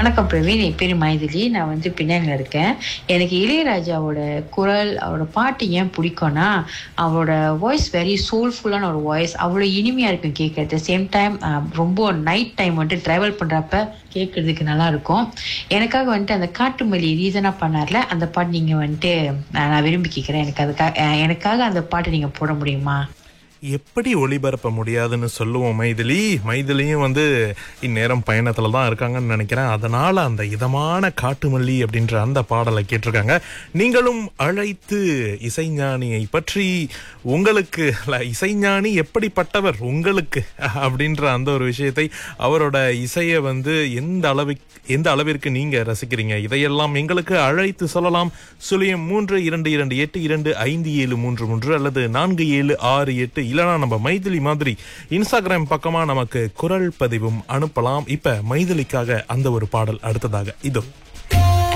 வணக்கம் பிரவீன் என் பேர் மைதிலி நான் வந்து பின்னாடியில் இருக்கேன் எனக்கு இளையராஜாவோட குரல் அவரோட பாட்டு ஏன் பிடிக்கும்னா அவரோட வாய்ஸ் வெரி சோல்ஃபுல்லான ஒரு வாய்ஸ் அவ்வளோ இனிமையாக இருக்கும் கேட்கறது சேம் டைம் ரொம்ப நைட் டைம் வந்துட்டு ட்ராவல் பண்ணுறப்ப கேட்கறதுக்கு நல்லா இருக்கும் எனக்காக வந்துட்டு அந்த காட்டுமல்லி ரீசனாக பண்ணார்ல அந்த பாட்டு நீங்கள் வந்துட்டு அஹ், நான் விரும்பி கேட்குறேன் எனக்கு அதுக்காக அஹ், எனக்காக அந்த பாட்டு நீங்கள் போட முடியுமா எப்படி ஒளிபரப்ப முடியாதுன்னு சொல்லுவோம் மைதிலி மைதிலியும் வந்து இந்நேரம் பயணத்துல தான் இருக்காங்கன்னு நினைக்கிறேன் அதனால அந்த இதமான காட்டுமல்லி அப்படின்ற அந்த பாடலை கேட்டிருக்காங்க நீங்களும் அழைத்து இசைஞானியை பற்றி உங்களுக்கு இல்ல, இசைஞானி எப்படிப்பட்டவர் உங்களுக்கு அப்படின்ற அந்த ஒரு விஷயத்தை அவரோட இசையை வந்து எந்த அளவுக்கு எந்த அளவிற்கு நீங்க ரசிக்கிறீங்க இதையெல்லாம் எங்களுக்கு அழைத்து சொல்லலாம் சுழியம் மூன்று இரண்டு இரண்டு எட்டு இரண்டு ஐந்து ஏழு மூன்று மூன்று அல்லது நான்கு ஏழு ஆறு எட்டு இல்லைனா நம்ம மைதிலி மாதிரி இன்ஸ்டாகிராம் பக்கமா நமக்கு குரல் பதிவும் அனுப்பலாம் இப்ப மைதிலிக்காக அந்த ஒரு பாடல் அடுத்ததாக இதோ